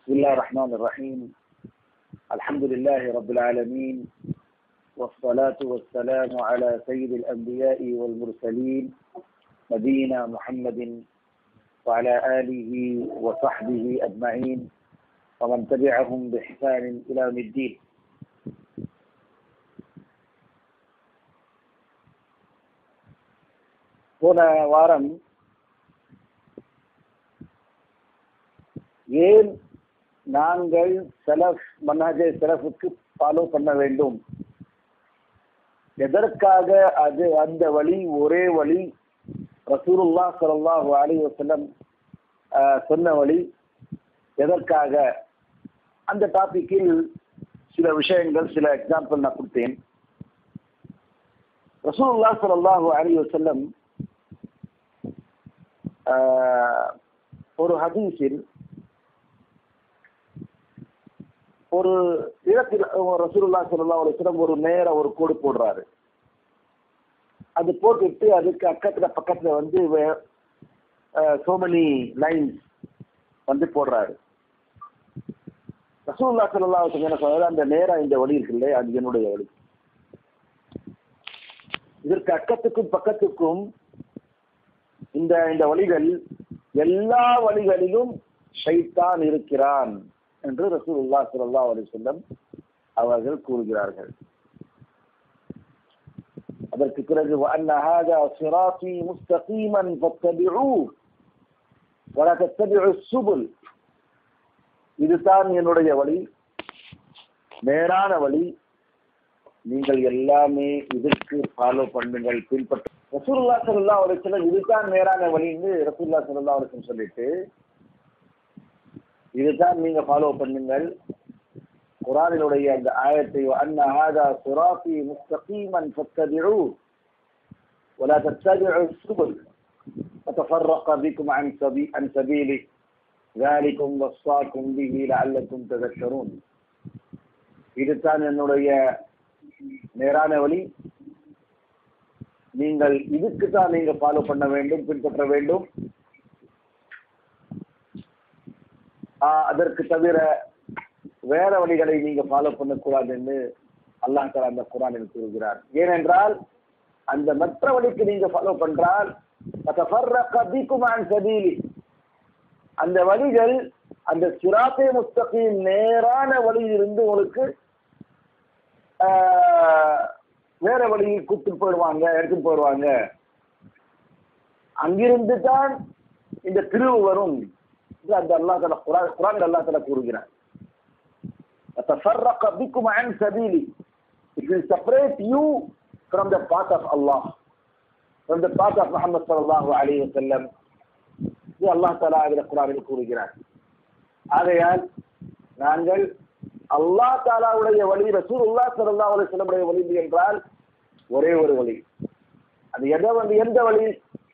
بسم الله الرحمن الرحيم الحمد لله رب العالمين والصلاة والسلام على سيد الأنبياء والمرسلين نبينا محمد وعلى آله وصحبه أجمعين ومن تبعهم بإحسان إلى يوم الدين போன வாரம் ஏன் நாங்கள் செலஃப் மன்னாஜே செலஃபுக்கு ஃபாலோ பண்ண வேண்டும் எதற்காக அது அந்த வழி ஒரே வழி ரசூலுல்லா ஸல்லல்லாஹு அலைஹி வஸல்லம் சொன்ன வழி எதற்காக அந்த டாபிக்கில் சில விஷயங்கள் சில எக்ஸாம்பிள் நான் கொடுத்தேன் ரசூலுல்லா ஸல்லல்லாஹு அலைஹி வஸல்லம் ஒரு ஹதீஸில் ஒரு இடத்தில் ரசூலுல்லா ஸல்லல்லாஹு அலைஹி வஸல்லம் ஒரு நேர ஒரு கோடு போடுறாரு அது போட்டுட்டு அதுக்கு அக்கத்துல பக்கத்துல வந்து சோமனி லைன்ஸ் வந்து போடுறாரு ரசூல்லா ஸல்லல்லாஹு அலைஹி வஸல்லம் என்ன சொல்றாரு அந்த நேரா இந்த வழி இருக்குல்ல அது என்னுடைய வழி இதற்கு அக்கத்துக்கும் பக்கத்துக்கும் இந்த இந்த வழிகள் எல்லா வழிகளிலும் ஷைத்தான் இருக்கிறான் என்று ரசூலுல்லா ஸல்லல்லாஹு அலைஹி வஸல்லம் அவர்கள் கூறுகிறார்கள் அதற்கு பிறகு وأن هذا صراطي مستقيما فاتبعوه ولا تتبعوا السبل இதுதான் என்னுடைய வழி நேரான வழி நீங்கள் எல்லாமே இதற்கு ஃபாலோ பண்ணுங்கள் பின்பற்ற ரசூல்லா சல்லா அலிஸ்லம் இதுதான் நேரான வழின்னு ரசூல்லா சல்லா அலிஸ்லம் சொல்லிட்டு இதுதான் நீங்க ஃபாலோ பண்ணுங்கள் குரானினுடைய அந்த ஆயத்தை அன்ன ஹாதா சுராஃபி முஸ்தகீமன் ஃபத்தபிஉ ولا تتبعوا السبل فتفرق بكم عن سبيل عن سبيله ذلكم وصاكم به لعلكم تذكرون இதுதான் என்னுடைய நேரான வழி நீங்கள் இதுக்கு தான் நீங்க ஃபாலோ பண்ண வேண்டும் பின்பற்ற வேண்டும் அதற்கு தவிர வேற வழிகளை நீங்க ஃபாலோ பண்ணக்கூடாது என்று அல்லாஹ் தலா அந்த குரானில் கூறுகிறார் ஏனென்றால் அந்த மற்ற வழிக்கு நீங்க ஃபாலோ பண்றால் அந்த வழிகள் அந்த சிராத்தே முஸ்தகின் நேரான வழியிலிருந்து உங்களுக்கு வேற வழியில் கூப்பிட்டு போயிடுவாங்க எடுத்துட்டு போயிடுவாங்க அங்கிருந்து தான் இந்த பிரிவு வரும் அந்த அல்லா தலா குரான் குரான் அல்லா தலா கூறுகிறார் تفرق بكم عن سبيلي it will separate you from the path of Allah from the path of Muhammad sallallahu alayhi wa sallam இது அல்லாஹ் தலா அதில் குரானில் கூறுகிறார் ஆகையால் நாங்கள் அல்லா தாலாவுடைய வழி ரசூல் உள்ளா சல்லா அலி சொல்லமுடைய வழி என்றால் ஒரே ஒரு வழி அது எதை வந்து எந்த வழி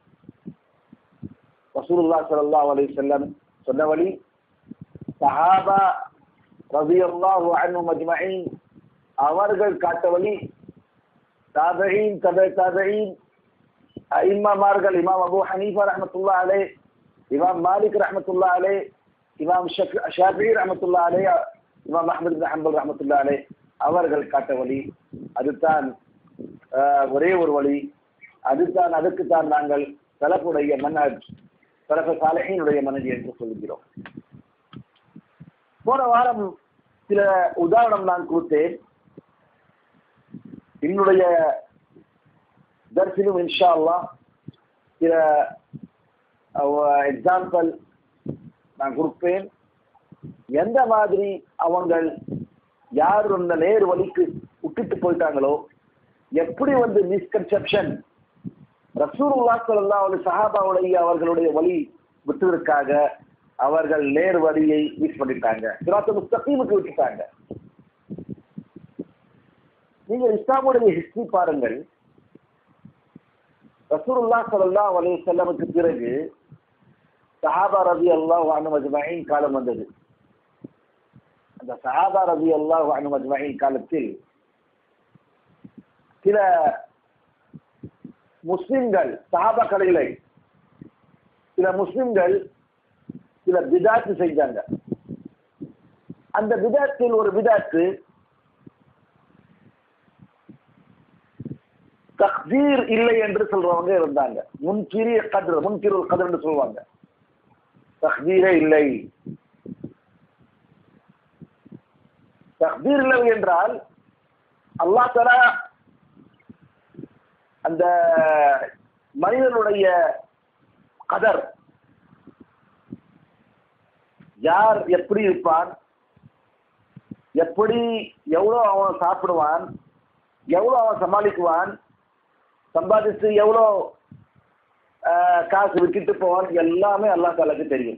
ரசூலுல்லா சல்லா அலி செல்லம் சொன்ன வழி சஹாபா ரவி அல்லாஹு அனு மஜ்மயின் அவர்கள் காட்ட வழி தாபீன் தபை தாபீன் இமாமார்கள் இமாம் அபு ஹனீஃபா ரஹமத்துல்லா அலே இமாம் மாலிக் ரஹமத்துல்லா அலே இமாம் ஷாஃபி ரஹமத்துல்லா அலே இமாம் அஹமது பின் ஹம்பல் ரஹமத்துல்லா அலே அவர்கள் காட்ட வழி அதுதான் ஒரே ஒரு வழி அதுதான் அதுக்குத்தான் நாங்கள் தலப்புடைய மன்னஜ் தலப்ப சாலையினுடைய மனதி என்று சொல்கிறோம் போன வாரம் சில உதாரணம் நான் கொடுத்தேன் என்னுடைய தர்சிலும் இன்ஷா அல்லா சில எக்ஸாம்பிள் நான் கொடுப்பேன் எந்த மாதிரி அவங்கள் யார் அந்த நேர் வழிக்கு விட்டுட்டு போயிட்டாங்களோ எப்படி வந்து மிஸ்கன்செப்ஷன் ரசூருல்லா சொல்லா அவருடைய சஹாபாவுடைய அவர்களுடைய வழி விட்டதற்காக அவர்கள் நேர் வழியை மிஸ் பண்ணிட்டாங்க சிராத்த முஸ்தகீமுக்கு விட்டுட்டாங்க நீங்க இஸ்லாமுடைய ஹிஸ்டரி பாருங்கள் ரசூருல்லா சல்லா அலே செல்லமுக்கு பிறகு சஹாபா ரபி அல்லாஹ் அனுமஜ்மயின் காலம் வந்தது அந்த சஹாபா ரபி அல்லாஹ் அனுமஜ்மயின் காலத்தில் சில முஸ்லிம்கள் சஹாபாக்கள் இல்லை சில முஸ்லிம்கள் சில பிதாத்து செஞ்சாங்க அந்த விதத்தில் ஒரு விதத்து தக்தீர் இல்லை என்று சொல்றவங்க இருந்தாங்க முன்கிரி கதிர் முன்கிரு கதிர் என்று சொல்லுவாங்க தக்தீரே இல்லை தக்தீர் இல்லை என்றால் அல்லா தலா அந்த மனிதனுடைய கதர் யார் எப்படி இருப்பான் எப்படி எவ்வளவு அவன் சாப்பிடுவான் எவ்வளவு அவன் சமாளிக்குவான் சம்பாதிச்சு எவ்வளோ ஆஹ், காசு விட்டுட்டு போவான் எல்லாமே அல்லா தாலாக்கு தெரியும்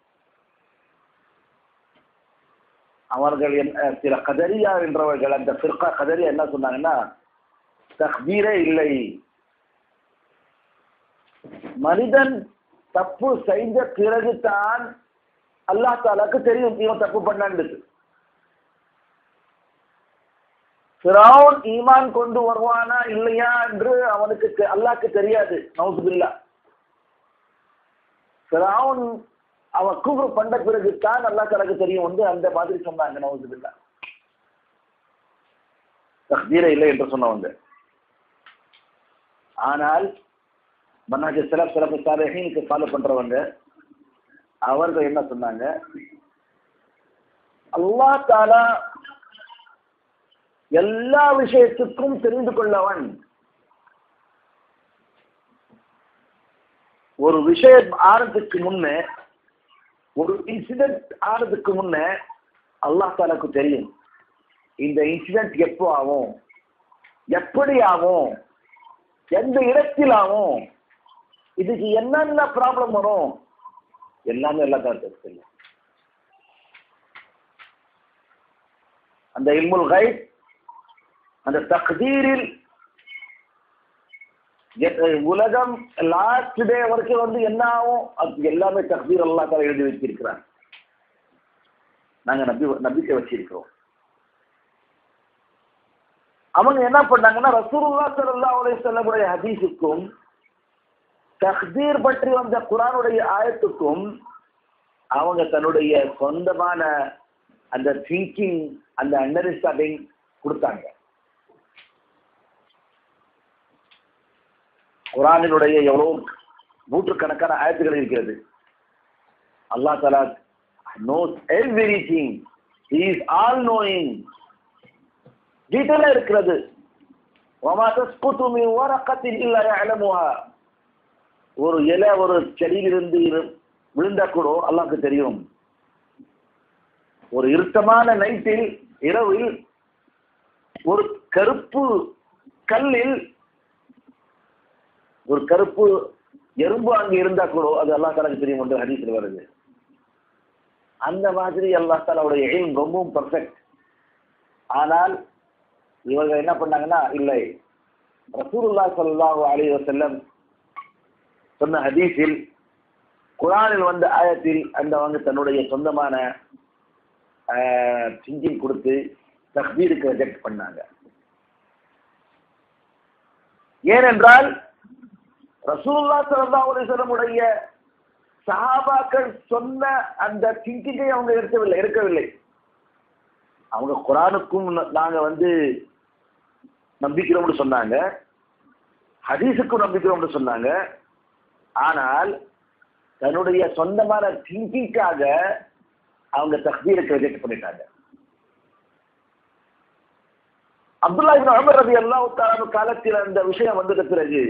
அவர்கள் என்ன- சில கதரியா என்றவர்கள் அந்த ஃபிர்கா கதரியா என்ன சொன்னாங்கன்னா தக்பீரே இல்லை மனிதன் தப்பு செய்த பிறகுதான் அல்லாஹ் தாலாக்கு தெரியும் இவன் தப்பு பண்ணான்னு ஃபிரௌன் ஈமான் கொண்டு வருவானா இல்லையா என்று அவனுக்கு தெ- அல்லாஹ்க்கு தெரியாது நவுசுபில்லா ஃபிரௌன் அவன் குஃப்ர் பண்ண பிறகு தான் அல்லாஹ் தனக்கு தெரியும் வந்து அந்த மாதிரி சொன்னாங்க நவுசுபில்லா தக்தீர இல்லை என்று சொன்னவங்க ஆனால் மன்னாஜ் சில சிறப்பு சாலைகளுக்கு ஃபாலோ பண்றவங்க அவர்கள் என்ன சொன்னாங்க அல்லாஹ் தாலா எல்லா விஷயத்துக்கும் தெரிந்து கொள்ளவன் ஒரு விஷயம் ஆறதுக்கு முன்னே ஒரு இன்சிடென்ட் ஆறதுக்கு முன்னே அல்லாஹ் தாலாக்கு தெரியும் இந்த இன்சிடென்ட் எப்போ ஆகும் எப்படி ஆகும் எந்த இடத்தில் ஆகும் இதுக்கு என்னென்ன ப்ராப்ளம் வரும் எல்லாமே எல்லா தாலாக்கு தெரியும் அந்த இல்முல் கைப் அந்த தக்தீரில் எ- உலகம் லாஸ்ட் டே வரைக்கும் வந்து என்ன ஆகும் அது எல்லாமே தக்தீர் அல்லா தால எழுதி வச்சிருக்கிறாங்க நாங்க நம்பி நம்பிக்கை வச்சிருக்கிறோம் அவங்க என்ன பண்ணாங்கன்னா ரசூலுல்லாஹ் ஸல்லல்லாஹு அலைஹி வஸல்லமுடைய ஹதீஸுக்கும் தக்தீர் பற்றி வந்த குர்ஆனுடைய ஆயத்துக்கும் அவங்க தன்னுடைய சொந்தமான அந்த திங்கிங் அந்த அண்டர்ஸ்டாண்டிங் கொடுத்தாங்க குரானினுடைய எவ்வளவு நூற்றுக்கணக்கான ஆயத்துகள் இருக்கிறது அல்லாஹ் தலா knows everything is all knowing டீட்டெயிலா இருக்கிறது وما تسقط من ورقة إلا يعلمها ஒரு இலை ஒரு செடியிலிருந்து இரு- விழுந்தா கூட அல்லாஹ்க்கு தெரியும் ஒரு இருட்டமான நைட்டில் இரவில் ஒரு கருப்பு கல்லில் ஒரு கருப்பு எறும்பு அங்க இருந்தா கூட அது அல்லாஹ் தாலாக்கு தெரியும் என்று ஹதீஸில் வருது அந்த மாதிரி அல்லாஹ் தாலாவுடைய எய்ம் ரொம்பவும் பர்ஃபெக்ட் ஆனால் இவங்க என்ன பண்ணாங்கன்னா இல்லை ரசூலுல்லாஹ் ஸல்லல்லாஹு அலைஹி வஸல்லம் சொன்ன ஹதீஸில் குர்ஆனில் வந்த ஆயத்தில் அந்த அவங்க தன்னுடைய சொந்தமான சிங்கிங் கொடுத்து தக்பீருக்கு ரிஜெக்ட் பண்ணாங்க ஏனென்றால் ரசூலுல்லா ஸல்லல்லாஹு அலைஹி வஸல்லம் உடைய சஹாபாக்கள் சொன்ன அந்த திங்கிங்கை அவங்க எடுக்கவில்லை எடுக்கவில்லை அவங்க குரானுக்கும் ந- நாங்க வந்து நம்பிக்கிறோம்னு சொன்னாங்க ஹதீஸுக்கும் நம்பிக்கிறோம்னு சொன்னாங்க ஆனால் தன்னுடைய சொந்தமான திங்கிங்காக அவங்க தக்தீருக்கு ரிஜெக்ட் பண்ணிட்டாங்க அப்துல்லா இப்னு உமர் ரலியல்லாஹு தஆலா காலத்தில் அந்த விஷயம் வந்தது பிறகு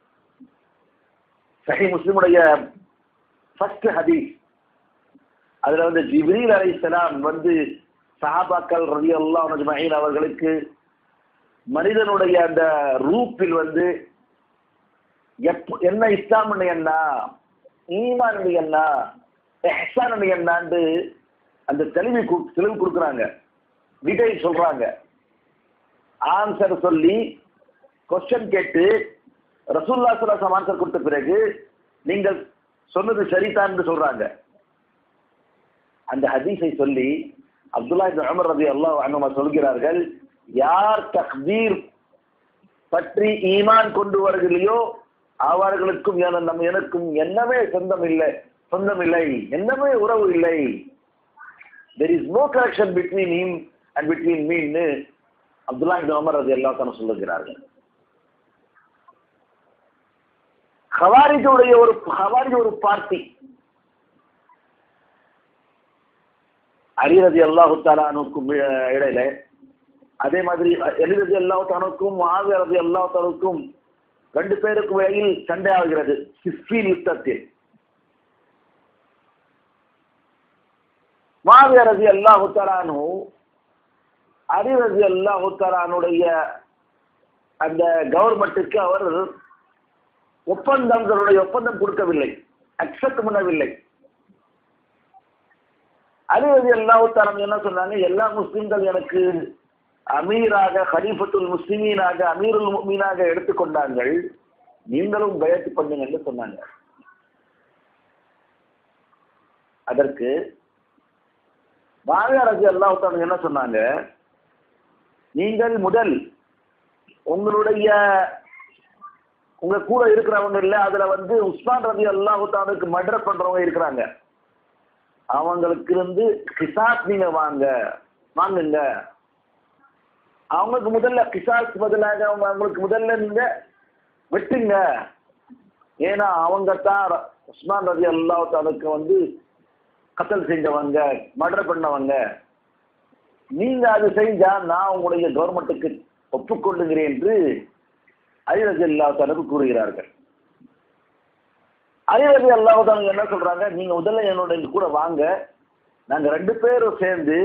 சஹி முஸ்லிமுடைய ஃபர்ஸ்ட் ஹதீஸ் அதுல வந்து ஜிப்ரீல் அலைஹிஸ்ஸலாம் வந்து சஹாபாக்கள் ரலியல்லாஹு அஜ்மஈன் அவர்களுக்கு மனிதனுடைய அந்த ரூப்பில் வந்து எப்ப என்ன இஸ்லாம் என்ன ஈமான் என்ன எஹ்சான் என்னான்னு அந்த தெளிவு கு- தெளிவு கொடுக்குறாங்க டீடைல் சொல்றாங்க ஆன்சர் சொல்லி கொஸ்டின் கேட்டு ரசூல்லா சலாசம் ஆன்சர் கொடுத்த பிறகு நீங்கள் சொன்னது சரிதான் என்று சொல்றாங்க அந்த ஹதீஸை சொல்லி அப்துல்லா இப்னு உமர் ரதி அல்லாஹ் அனுமா சொல்கிறார்கள் யார் தக்தீர் பற்றி ஈமான் கொண்டு வருகலையோ அவர்களுக்கும் என- நம் எனக்கும் என்னவே சொந்தம் இல்லை சொந்தம் இல்லை என்னவே உறவு இல்லை there is no connection between him and between மீன்னு அப்துல்லா இப்னு உமர் அது எல்லாத்தான சொல்லுகிறார்கள் ஹவாரிஜுடைய ஒரு ஹவாரிஜ் ஒரு பார்ட்டி அலிரதி அல்லாஹு தாலானுக்கும் இடையில அதே மாதிரி எலிரதி அல்லாஹு தானுக்கும் மாவிரதி அல்லாஹு தானுக்கும் ரெண்டு பேருக்கும் இடையில் சண்டை ஆகிறது சிஸ்பீன் யுத்தத்தில் மாவியரதி அல்லாஹு தாலானு அலிரதி அல்லாஹு தாலானுடைய அந்த கவர்மெண்ட்டுக்கு அவர் ஒப்பந்தங்களுடைய ஒப்பந்தம் கொடுக்கவில்லை அக்செப்ட் பண்ணவில்லை அலிரதி அல்லாஹு என்ன சொன்னாங்க எல்லா முஸ்லிம்கள் எனக்கு அமீராக ஹலீஃபத்துல் முஸ்லிமீனாக அமீருல் முக்மீனாக எடுத்துக்கொண்டார்கள் நீங்களும் பயத்து பண்ணுங்க என்று சொன்னாங்க அதற்கு மாவியாரஜி அல்லாஹு என்ன சொன்னாங்க நீங்கள் முதல் உங்களுடைய உங்க கூட இருக்கிறவங்க இல்ல அதுல வந்து உஸ்மான் ரதி அல்லாஹுத்தானுக்கு மர்டர் பண்றவங்க இருக்கிறாங்க அவங்களுக்கு இருந்து கிசாஸ் நீங்க வாங்க வாங்குங்க அவங்களுக்கு முதல்ல கிசாஸ் பதிலாக அவங்க அவங்களுக்கு முதல்ல நீங்க வெட்டுங்க ஏன்னா அவங்க தான் உஸ்மான் ரதி அல்லாஹுத்தானுக்கு வந்து கத்தல் செஞ்சவங்க மர்டர் பண்ணவங்க நீங்க அது செஞ்சா நான் உங்களுடைய கவர்மெண்ட்டுக்கு ஒப்புக்கொள்ளுகிறேன் என்று அலிரஜி அல்லாஹாலுக்கு கூறுகிறார்கள் அலிரஜி அல்லாஹாலு என்ன சொல்றாங்க நீங்க முதல்ல என்னோட எங்க கூட வாங்க நாங்க ரெண்டு பேரும் சேர்ந்து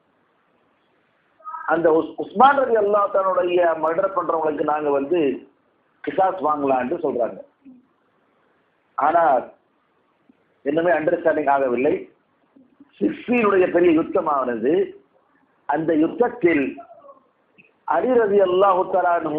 அந்த உஸ்மான் ரவி அல்லாஹானுடைய மர்டர் பண்றவங்களுக்கு நாங்க வந்து கிசாஸ் வாங்கலாம்னு சொல்றாங்க ஆனா இன்னுமே அண்டர்ஸ்டாண்டிங் ஆகவில்லை சிஸ்பீனுடைய பெரிய யுத்தமானது அந்த யுத்தத்தில் அலிரதி அல்லாஹு தலானு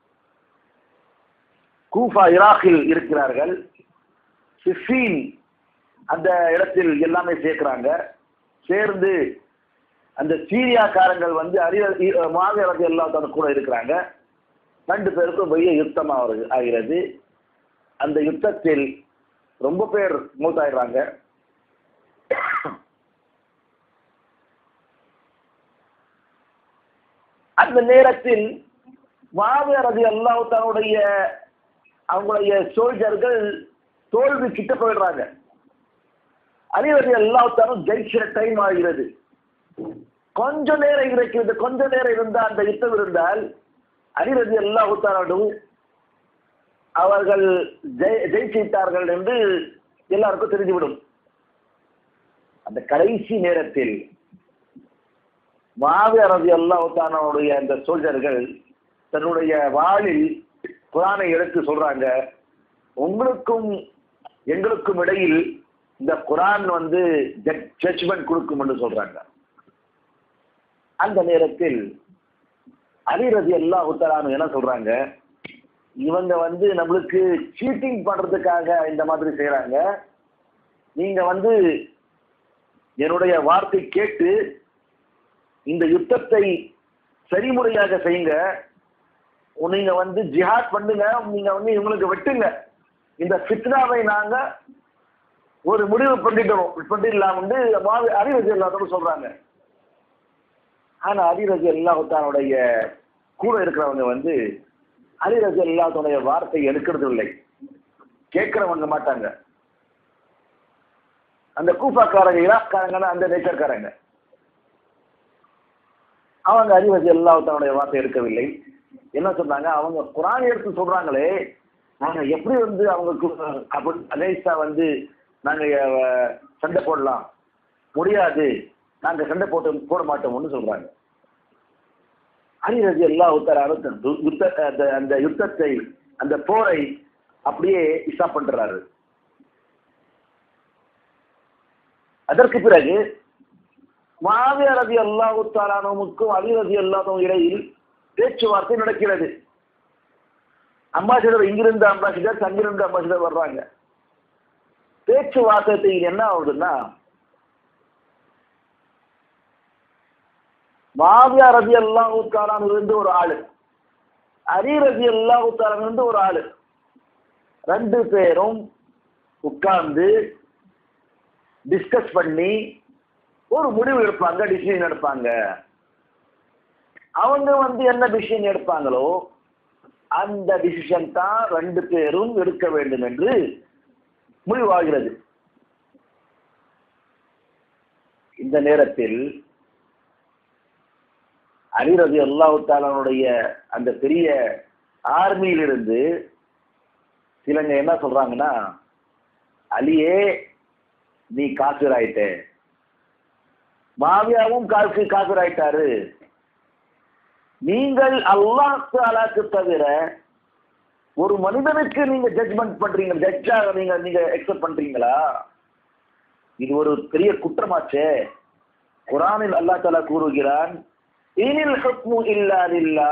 கூஃபா ஈராக்கில் இருக்கிறார்கள் சிஃபீன் அந்த இடத்தில் எல்லாமே சேர்க்கிறாங்க சேர்ந்து அந்த சீரியாக்காரங்கள் வந்து அரி மாவீரத்தை எல்லாத்தோட கூட இருக்கிறாங்க ரெண்டு பேருக்கும் பெரிய யுத்தம் ஆகிறது அந்த யுத்தத்தில் ரொம்ப பேர் மூத்தாயிடுறாங்க அந்த நேரத்தில் மாவீரதி அல்லாஹ் தன்னுடைய அவங்களுடைய சோல்ஜர்கள் தோல்வி கிட்ட போயிடுறாங்க அலிரதி அல்லாஹாலும் ஜெயிக்கிற டைம் ஆகிறது கொஞ்ச நேரம் இருக்கிறது கொஞ்ச நேரம் இருந்தால் அந்த யுத்தம் இருந்தால் அலிரதி அல்லாஹுத்தாலும் அவர்கள் ஜெயிச்சிட்டார்கள் என்று எல்லாருக்கும் தெரிஞ்சுவிடும் அந்த கடைசி நேரத்தில் மாவியரதி அல்லாஹானுடைய அந்த சோல்ஜர்கள் தன்னுடைய வாளில் குரானை எடுத்து சொல்றாங்க உங்களுக்கும் எங்களுக்கும் இடையில் இந்த குரான் வந்து ஜட்ஜ்மெண்ட் கொடுக்கும் என்று சொல்றாங்க அந்த நேரத்தில் அலிரதி அல்லா உத்தரானு என்ன சொல்றாங்க இவங்க வந்து நம்மளுக்கு சீட்டிங் பண்றதுக்காக இந்த மாதிரி செய்யறாங்க நீங்க வந்து என்னுடைய வார்த்தை கேட்டு இந்த யுத்தத்தை சரிமுறையாக செய்யுங்க நீங்க வந்து ஜிஹாத் பண்ணுங்க நீங்க வந்து இவங்களுக்கு வெட்டுங்க இந்த ஃபித்னாவை நாங்க ஒரு முடிவு பண்ணிட்டோம் பண்ணிடலாம் வந்து அறிவஜி எல்லாத்தோட சொல்றாங்க ஆனா அறிவஜி எல்லாத்தானுடைய கூட இருக்கிறவங்க வந்து அலிரஜி எல்லாத்தோடைய வார்த்தை எடுக்கிறது இல்லை கேட்கிறவங்க மாட்டாங்க அந்த கூப்பாக்காரங்க ஈராக்காரங்கன்னா அந்த நேச்சர்காரங்க அவங்க அறிவஜி எல்லாத்தனுடைய வார்த்தை எடுக்கவில்லை என்ன சொன்னாங்க அவங்க குரான் எடுத்து சொல்றாங்களே நாங்க எப்படி வந்து அவங்களுக்கு அப்படி அலேசா வந்து நாங்க சண்டை போடலாம் முடியாது நாங்க சண்டை போட்டு போட மாட்டோம்னு சொல்றாங்க அலிரஜி எல்லா உத்தராரும் யுத்த அந்த அந்த யுத்தத்தை அந்த போரை அப்படியே இசா பண்றாரு அதற்கு பிறகு மாவிய ரதி அல்லாஹு தாலானோமுக்கும் அலி ரதி அல்லாதவும் இடையில் பேச்சுவார்த்தை நடக்கிறது அம்பாசிடர் இங்கிருந்து அம்பாசிடர் அங்கிருந்து அம்பாசிடர் வர்றாங்க பேச்சுவார்த்தை என்ன ஆகுதுன்னா மாவியா ரதி அல்லாஹு தாலான் இருந்து ஒரு ஆளு அரி ரதி அல்லாஹு தாலான் இருந்து ஒரு ஆளு ரெண்டு பேரும் உட்கார்ந்து டிஸ்கஸ் பண்ணி ஒரு முடிவு எடுப்பாங்க டிசிஷன் எடுப்பாங்க அவங்க வந்து என்ன டிசிஷன் எடுப்பாங்களோ அந்த டிசிஷன் தான் ரெண்டு பேரும் எடுக்க வேண்டும் என்று முடிவாகிறது இந்த நேரத்தில் அலிரதி அல்லாஹு தாலானுடைய அந்த பெரிய ஆர்மியிலிருந்து சிலங்க என்ன சொல்றாங்கன்னா அலியே நீ காசர் ஆயிட்ட மாவியாவும் காசு காசர் ஆயிட்டாரு நீங்கள் அல்லாஹ் தாலாக்கு தவிர ஒரு மனிதனுக்கு நீங்க ஜட்ஜ்மெண்ட் பண்றீங்க ஜட்ஜாக நீங்க நீங்க எக்ஸப்ட் பண்றீங்களா இது ஒரு பெரிய குற்றமாச்சே குரானில் அல்லாஹ் தாலா கூறுகிறான் இனில் ஹுக்மு இல்லா லில்லா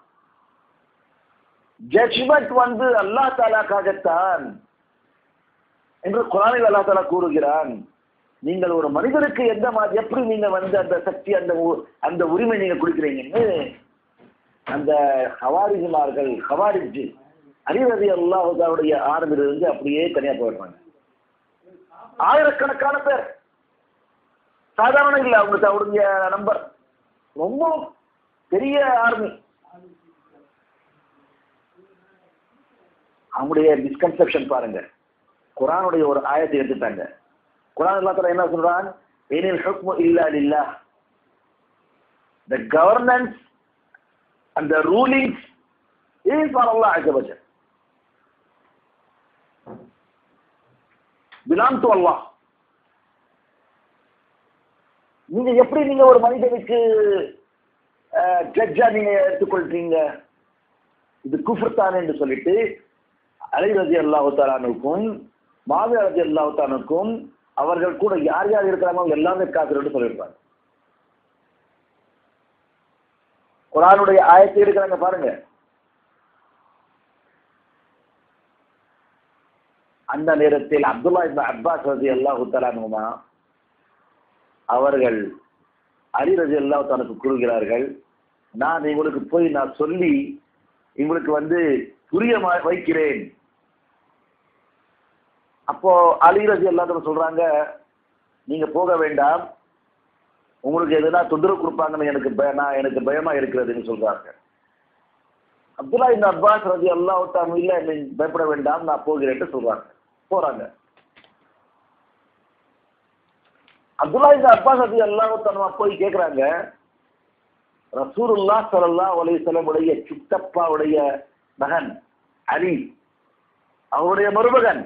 ஜட்ஜ்மெண்ட் வந்து அல்லாஹ் தாலாக்காகத்தான் என்று குரானில் அல்லாஹ் தாலா கூறுகிறான் நீங்கள் ஒரு மனிதருக்கு எந்த மாதிரி எப்படி நீங்க வந்து அந்த சக்தி அந்த உ- அந்த உரிமை நீங்க கொடுக்குறீங்கன்னு அந்த ஹவாரிஜிமார்கள் ஹவாரிஜ் அலிரதி அல்லாஹுடைய ஆரம்பிலிருந்து அப்படியே தனியா போயிடுறாங்க ஆயிரக்கணக்கான பேர் சாதாரண இல்ல அவங்களுக்கு அவருடைய நம்பர் ரொம்ப பெரிய ஆர்மி அவங்களுடைய மிஸ்கன்செப்ஷன் பாருங்க குரானுடைய ஒரு ஆயத்தை எடுத்துட்டாங்க குரான் எல்லாத்துல என்ன சொல்றான் எனில் ஹுக்மு இல்லா லில்லா the governance and the rulings is for Allah Azza wa Jal. belong to Allah. நீங்க எப்படி நீங்க ஒரு மனிதனுக்கு ஜட்ஜா நீங்க எடுத்துக்கொள்றீங்க இது குஃபர்தான் என்று சொல்லிட்டு அலை ரதி அல்லாஹாலுக்கும் மாவி ரதி அல்லாஹாலுக்கும் அவர்கள் கூட யார் யார் இருக்கிறாங்களோ எல்லாமே காத்திருந்து சொல்லிடுறாங்க குரானுடைய ஆயத்தை இருக்கிறாங்க பாருங்க அந்த நேரத்தில் அப்துல்லா இப்னு அப்பாஸ் ரதி அல்லாஹு தலானுமா அவர்கள் அலி ரதி அல்லாஹ் தனக்கு கூறுகிறார்கள் நான் இவங்களுக்கு போய் நான் சொல்லி இவங்களுக்கு வந்து புரிய ம- வைக்கிறேன் அப்போ அலி ரதி அல்லாஹ் சொல்றாங்க நீங்க போக வேண்டாம் உங்களுக்கு எதுனா தொந்தரவு கொடுப்பாங்கன்னு எனக்கு பய- நான் எனக்கு பயமா இருக்கிறதுன்னு சொல்றாங்க அப்துல்லா இந்த அப்பாஸ் ரதி அல்லாஹ் இல்ல நீ பயப்பட வேண்டாம் நான் போகிறேன்னு சொல்றாங்க போறாங்க அப்துல்லா இந்த அப்பாஸ் ரதி அல்லாஹ் போய் கேக்குறாங்க ரசூலுல்லாஹ் ஸல்லல்லாஹு அலைஹி வஸல்லம் உடைய சித்தப்பாவுடைய மகன் அலி அவருடைய மருமகன்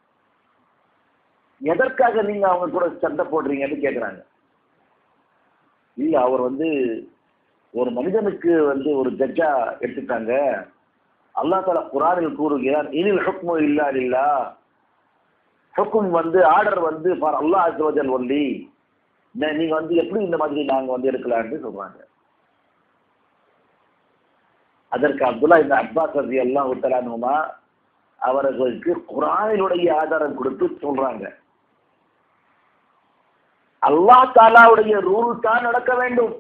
எதற்காக நீங்க அவங்க கூட சண்டை போடுறீங்கன்னு கேக்குறாங்க இல்ல அவர் வந்து ஒரு மனிதனுக்கு வந்து ஒரு ஜட்ஜா எடுத்துட்டாங்க அல்லாஹ் தாலா குரானில் கூறுகிறார் இனில் ஹுக்மு இல்லா இல்லா ஹுக்கும் வந்து ஆர்டர் வந்து ஃபார் அல்லாஹ் அஸ்வஜல் ஒன்லி நீங்க வந்து எப்படி இந்த மாதிரி நாங்க வந்து எடுக்கலாம்னு சொல்றாங்க அதற்கு அப்துல்லா இந்த அப்பாஸ் ரதி எல்லாம் உத்தரானுமா அவர்களுக்கு குரானினுடைய ஆதாரம் கொடுத்து சொல்றாங்க அல்லாஹ் தாலாவுடைய ரூல் தான் நடக்க வேண்டும்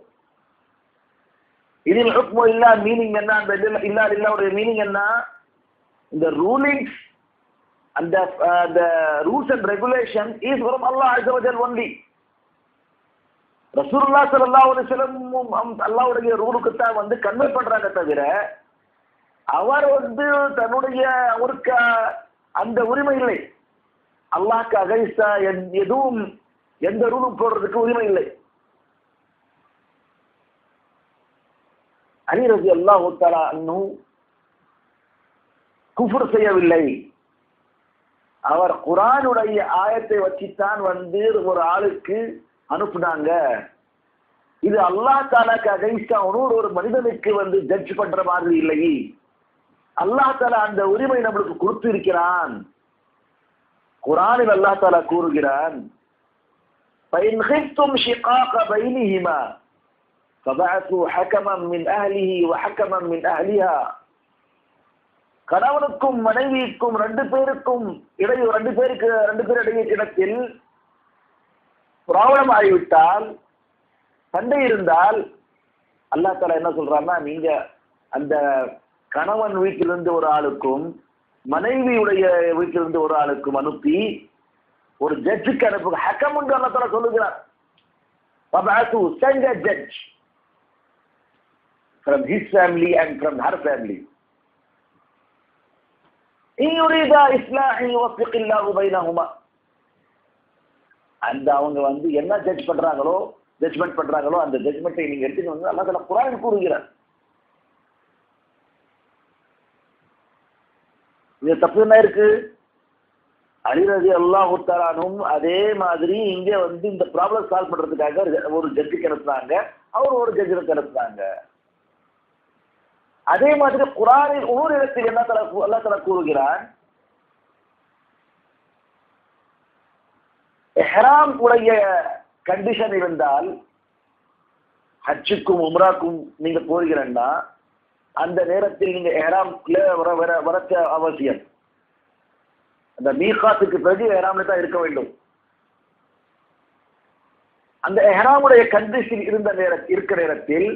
இதில் ஹுக்மு இல்லா மீனிங் என்ன அந்த இதில் இல்லா இல்லாவுடைய மீனிங் என்ன இந்த ரூலிங்ஸ் அந்த அந்த rules and regulation is from Allah அஸ்வஜல் ஒன்லி ரசூலுல்லா ஸல்லல்லாஹு அலைஹி வஸல்லம் அல்லாஹ்வுடைய ரூலுக்கு தான் வந்து கன்வெர்ட் பண்றாங்க தவிர அவர் வந்து தன்னுடைய அவருக்கு அந்த உரிமை இல்லை அல்லாஹ்க்கு அகைஸ்டா எதுவும் எந்த ரூலும் போடுறதுக்கு உரிமை இல்லை அலி ரதி அல்லாஹு தஆலா அன்ஹு குஃப்ர் செய்யவில்லை அவர் குரானுடைய ஆயத்தை வச்சுத்தான் வந்து ஒரு ஆளுக்கு அனுப்புனாங்க இது அல்லாஹ் தாலாக்கு அகைஸ்டா இன்னொரு ஒரு மனிதனுக்கு வந்து ஜட்ஜ் பண்ற மாதிரி இல்லை அல்லாஹ் தாலா அந்த உரிமை நம்மளுக்கு கொடுத்து இருக்கிறான் குரானில் அல்லாஹ் தாலா கூறுகிறான் فإن خفتم شقاق بينهما فبعثوا حكما من أهله وحكما من أهلها கணவனுக்கும் மனைவிக்கும் ரெண்டு பேருக்கும் இடையே ரெண்டு பேருக்கு ரெண்டு பேர் இடையே இடத்தில் ப்ராப்ளம் ஆகிவிட்டால் சண்டை இருந்தால் அல்லாஹ் தாலா என்ன சொல்றான்னா நீங்க அந்த கணவன் வீட்டிலிருந்து ஒரு ஆளுக்கும் மனைவியுடைய வீட்டிலிருந்து ஒரு ஆளுக்கும் அனுப்பி ஒரு ஜட்ஜுக்கு அனுப்புங்க ஹக்கம் என்று அல்லா தாலா சொல்லுகிறார் فَبْعَثُوا send a judge from his family and from her family. إِن يُرِيدَا إِصْلَاحًا يُوَفِّقِ اللَّهُ بَيْنَهُمَا அந்த அவங்க வந்து என்ன ஜட்ஜ் பண்றாங்களோ ஜட்ஜ்மெண்ட் பண்றாங்களோ அந்த ஜட்ஜ்மெண்ட்டை நீங்க எடுத்துட்டு வந்து அல்லாஹ் தஆலா குர்ஆன் கூறுகிறார் இது தப்பு என்ன இருக்கு அலிரதி அல்லாஹ் உத்தரானும் அதே மாதிரி இங்க வந்து இந்த ப்ராப்ளம் சால்வ் பண்றதுக்காக ஒரு ஜட்ஜுக்கு அனுப்புனாங்க அவர் ஒரு ஜட்ஜுக்கு அனுப்புனாங்க அதே மாதிரி குரானில் ஒவ்வொரு இடத்தில் என்ன தர அல்லா தலா கூறுகிறான் எஹ்ராம் உடைய கண்டிஷன் இருந்தால் ஹஜ்ஜுக்கும் உம்ராக்கும் நீங்க போகிறேன்னா அந்த நேரத்தில் நீங்க எஹ்ராம்ல வர வர வரச்ச அவசியம் அந்த மீகாத்துக்கு பிறகு எஹ்ராம்ல தான் இருக்க வேண்டும் அந்த எஹ்ராமுடைய கண்டிஷன் இருந்த நேர இருக்கிற நேரத்தில்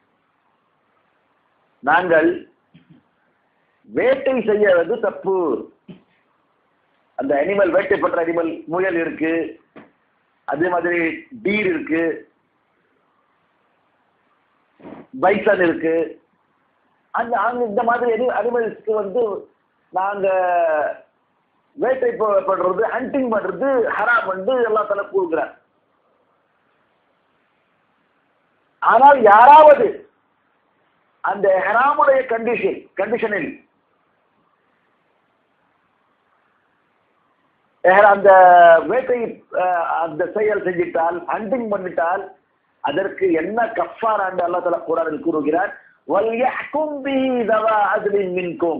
நாங்கள் வேட்டை செய்யறது தப்பு அந்த அனிமல் வேட்டைப்பட்ட அனிமல் முயல் இருக்கு அதே மாதிரி டீர் இருக்கு பைசன் இருக்கு அந்த அங்க இந்த மாதிரி அனிமல்ஸ்க்கு வந்து நாங்க வேட்டை ப- பண்றது ஹண்டிங் பண்றது ஹராம் வந்து எல்லா தலை கூறுகிறார் ஆனால் யாராவது அந்த ஹராமுடைய கண்டிஷன் கண்டிஷனில் அந்த வேட்டை அஹ், அந்த செயல் செஞ்சிட்டால் ஹண்டிங் பண்ணிட்டால் அதற்கு என்ன கஃபார் ஆண்டு அல்லா தலா குரானில் கூறுகிறார் وَلْيَحْكُمْ بِهِ ذَوَا عَدْلٍ مِنْكُمْ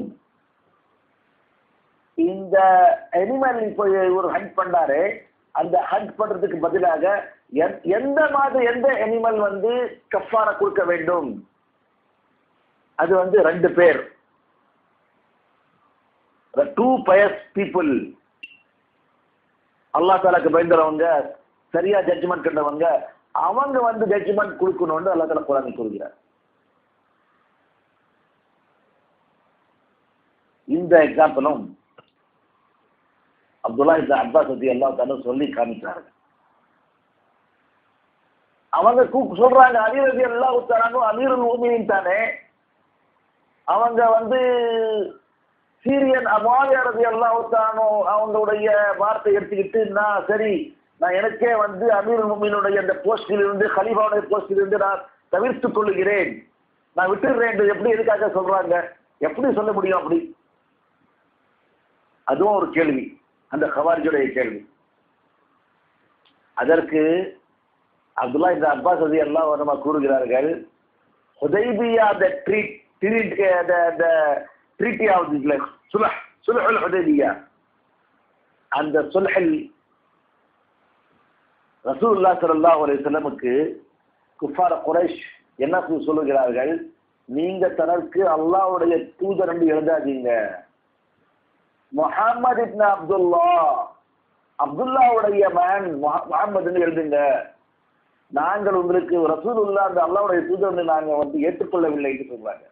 இந்த அனிமல் இப்போ ஒரு ஹண்ட் பண்ணாரு அந்த ஹண்ட் பண்றதுக்கு பதிலாக எந்த- எந்த மாதிரி எந்த அனிமல் வந்து கஃபாரா கொடுக்க வேண்டும் அது வந்து ரெண்டு பேர் டூ பயஸ் பீப்புள் அல்லா தாலாக்கு பயந்துறவங்க சரியா ஜட்ஜ்மெண்ட் கண்டவங்க அவங்க வந்து ஜட்ஜ்மெண்ட் கொடுக்கணும்னு அல்லா தாலா குரான் கூறுகிறார் இந்த எக்ஸாம்பிளும் அப்துல்லா இந்த அப்பாஸ் பத்தி எல்லா தாலும் சொல்லி காமிச்சாங்க அவங்க கூ- சொல்றாங்க அமீரதி எல்லா உத்தாராங்க அமீருல் ஊமியின் தானே அவங்க வந்து சீரியன் அமாவியாரதி எல்லாம் உத்தானோ அவங்களுடைய வார்த்தை எடுத்துக்கிட்டு நான் சரி நான் எனக்கே வந்து அமீர் முமினுடைய அந்த போஸ்டில் இருந்து கலீஃபாவுடைய போஸ்டில் இருந்து நான் தவிர்த்துக் கொள்ளுகிறேன் நான் விட்டுடுறேன் என்று எப்படி எதுக்காக சொல்றாங்க எப்படி சொல்ல முடியும் அப்படி அதுவும் ஒரு கேள்வி அந்த ஹவாரிஜுடைய கேள்வி அதற்கு அப்துல்லா இந்த அப்பாஸ் ரதி எல்லாம் நம்ம கூறுகிறார்கள் Hudaybiyyah the treat treat the the treaty of this like சுலஹ் சுலஹுல் Hudaybiyyah அந்த சுல்ஹில் ரசூலுல்லாஹ் ஸல்லல்லாஹு அலைஹி வஸல்லமுக்கு குஃபார் குரைஷ் என்ன சொ- சொல்லுகிறார்கள் நீங்க தனக்கு அல்லாஹ்வுடைய தூதர் என்று எழுதாதீங்க முஹம்மது இப்னு அப்துல்லா அப்துல்லாவுடைய மகன் முகமதுன்னு எழுதுங்க நாங்கள் உங்களுக்கு ரசூலுல்லா அந்த அல்லாவுடைய தூதர் நாங்க வந்து ஏற்றுக்கொள்ளவில்லை என்று சொல்றாங்க